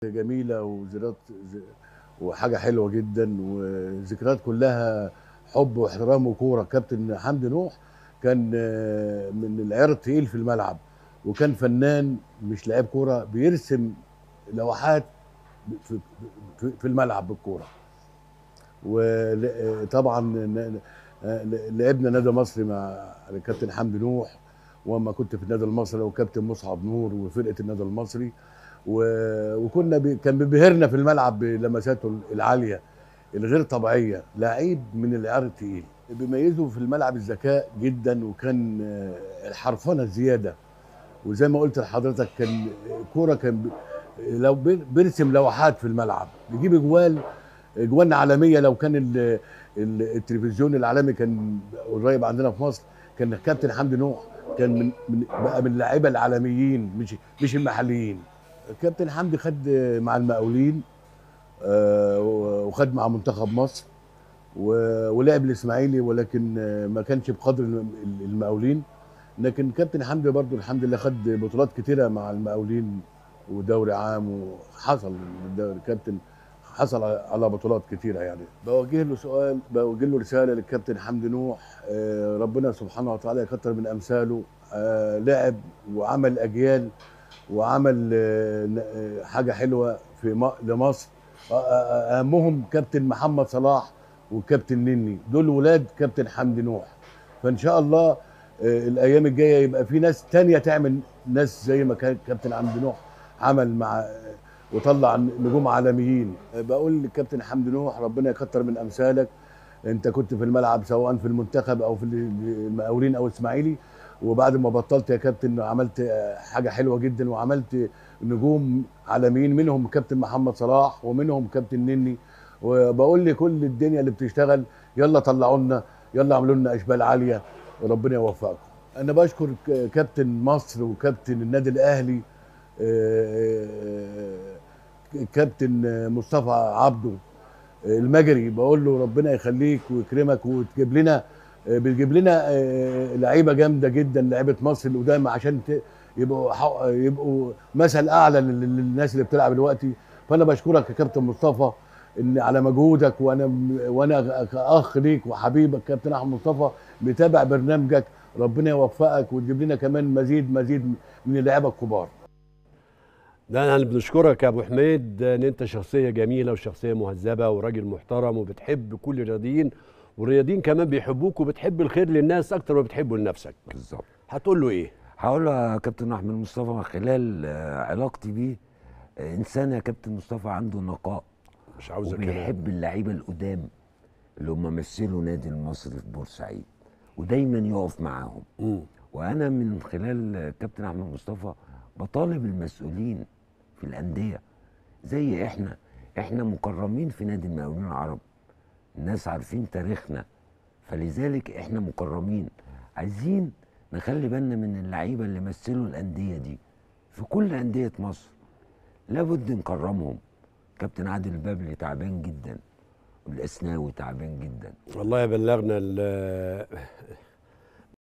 جميله وذكريات وحاجه حلوه جدا وذكريات كلها حب واحترام وكوره كابتن حمدي نوح كان آه، من العيار التقيل في الملعب وكان فنان مش لعيب كوره بيرسم لوحات في, في, في الملعب بالكوره وطبعا لعبنا نادي مصري مع الكابتن حمدي نوح واما كنت في النادي المصري وكابتن مصعب نور وفرقه النادي المصري و- وكنا بي كان بيبهرنا في الملعب بلمساته العاليه الغير طبيعيه لعيب من العيار التقيل بيميزه في الملعب الذكاء جدا وكان آه، الحرفنه الزياده وزي ما قلت لحضرتك كان كوره كان بي- لو بي- بيرسم لوحات في الملعب بيجيب اجوال اجوان عالميه لو كان ال- ال- التلفزيون العالمي كان قريب عندنا في مصر كان كابتن حمدي نوح كان من, من بقى من اللعيبه العالميين مش مش المحليين كابتن حمدي خد مع المقاولين آه، وخد مع منتخب مصر و- ولعب الاسماعيلي ولكن آه، ما كانش بقدر الم- المقاولين لكن كابتن حمدي برضو الحمد لله خد بطولات كتيره مع المقاولين ودوري عام وحصل الدوري كابتن حصل على بطولات كتيره يعني بوجه له سؤال بوجه له رساله للكابتن حمدي نوح آه، ربنا سبحانه وتعالى يكتر من امثاله آه، لعب وعمل اجيال وعمل آه، ن- آه، حاجه حلوه في م- لمصر آه، آه، اهمهم كابتن محمد صلاح وكابتن نني دول ولاد كابتن حمدي نوح فان شاء الله آه، الايام الجايه يبقى في ناس تانية تعمل ناس زي ما كان كابتن حمدي نوح عمل مع آه، وطلع نجوم عالميين آه، بقول للكابتن حمدي نوح ربنا يكتر من امثالك انت كنت في الملعب سواء في المنتخب او في المقاولين او الاسماعيلي وبعد ما بطلت يا كابتن عملت آه، حاجه حلوه جدا وعملت نجوم عالميين منهم كابتن محمد صلاح ومنهم كابتن نني وبقول لكل الدنيا اللي بتشتغل يلا طلعوا لنا يلا اعملوا لنا اشبال عاليه وربنا يوفقكم انا بشكر ك- كابتن مصر وكابتن النادي الاهلي آه، كابتن مصطفى عبده المجري بقول له ربنا يخليك ويكرمك وتجيب لنا بتجيب لنا آه، لعيبه جامده جدا لعيبه مصر اللي قدام عشان ت- يبقوا حق- يبقوا مثل اعلى لل- للناس اللي بتلعب دلوقتي فانا بشكرك يا كابتن مصطفى ان على مجهودك وانا وانا كاخ ليك وحبيبك كابتن احمد مصطفى متابع برنامجك ربنا يوفقك وتجيب لنا كمان مزيد مزيد من اللعيبه الكبار ده انا بنشكرك يا ابو حميد ان انت شخصيه جميله وشخصيه مهذبه وراجل محترم وبتحب كل الرياضيين والرياضيين كمان بيحبوك وبتحب الخير للناس اكتر ما بتحبه لنفسك بالظبط هتقول له ايه هقول له يا كابتن احمد مصطفى خلال آه، علاقتي بيه آه، انسان يا كابتن مصطفى عنده نقاء مش عاوزك كلام وبيحب اللعيبه القدام اللي هم مثلوا نادي المصري في بورسعيد ودايما يقف معاهم مم. وانا من خلال آه، كابتن احمد مصطفى بطالب المسؤولين في الانديه زي احنا احنا مكرمين في نادي المقاولين العرب الناس عارفين تاريخنا فلذلك احنا مكرمين عايزين نخلي بالنا من اللعيبه اللي مثلوا الانديه دي في كل انديه مصر لابد نكرمهم كابتن عادل البابلي تعبان جدا والاسناوي تعبان جدا والله بلغنا ال-